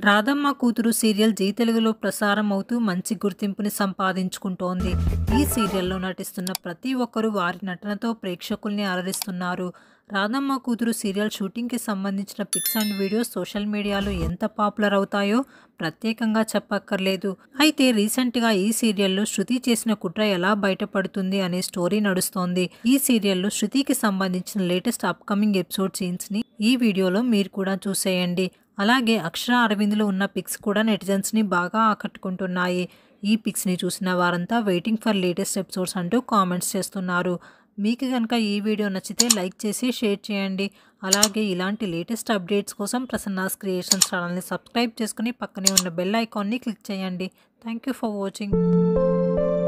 రాధమ్మ కూతురు serial G తెలుగులో ప్రసారం అవుతూ మంచి గుర్తింపుని సంపాదించుకుంటోంది ఈ సీరియల్లో నటిస్తున్న ప్రతి ఒక్కరూ వారి నటనతో ప్రేక్షకుల్ని అలరిస్తున్నారు రాధమ్మ కూతురు సీరియల్ షూటింగ్కి సంబంధించిన పిక్స్ అండ్ వీడియోస్ సోషల్ మీడియాలో ఎంత పాపులర్ అవుతాయో ప్రత్యేకంగా చెప్పక్కర్లేదు అయితే రీసెంట్గా ఈ సీరియల్లో శృతి చేసిన కుట్ర ఎలా బయటపడుతుంది అనే స్టోరీ నడుస్తోంది ఈ సీరియల్లో శృతికి సంబంధించిన లేటెస్ట్ అప్కమింగ్ ఎపిసోడ్ సీన్స్ని ఈ వీడియోలో మీరు కూడా చూసేయండి అలాగే అక్షర అరవింద్లో ఉన్న పిక్స్ కూడా నెటిజన్స్ని బాగా ఆకట్టుకుంటున్నాయి ఈ పిక్స్ని చూసిన వారంతా వెయిటింగ్ ఫర్ లేటెస్ట్ ఎపిసోడ్స్ అంటూ కామెంట్స్ చేస్తున్నారు మీకు కనుక ఈ వీడియో నచ్చితే లైక్ చేసి షేర్ చేయండి అలాగే ఇలాంటి లేటెస్ట్ అప్డేట్స్ కోసం ప్రసన్నాస్ క్రియేషన్స్ ఛానల్ని సబ్స్క్రైబ్ చేసుకుని పక్కనే ఉన్న బెల్ ఐకాన్ని క్లిక్ చేయండి థ్యాంక్ యూ ఫర్ వాచింగ్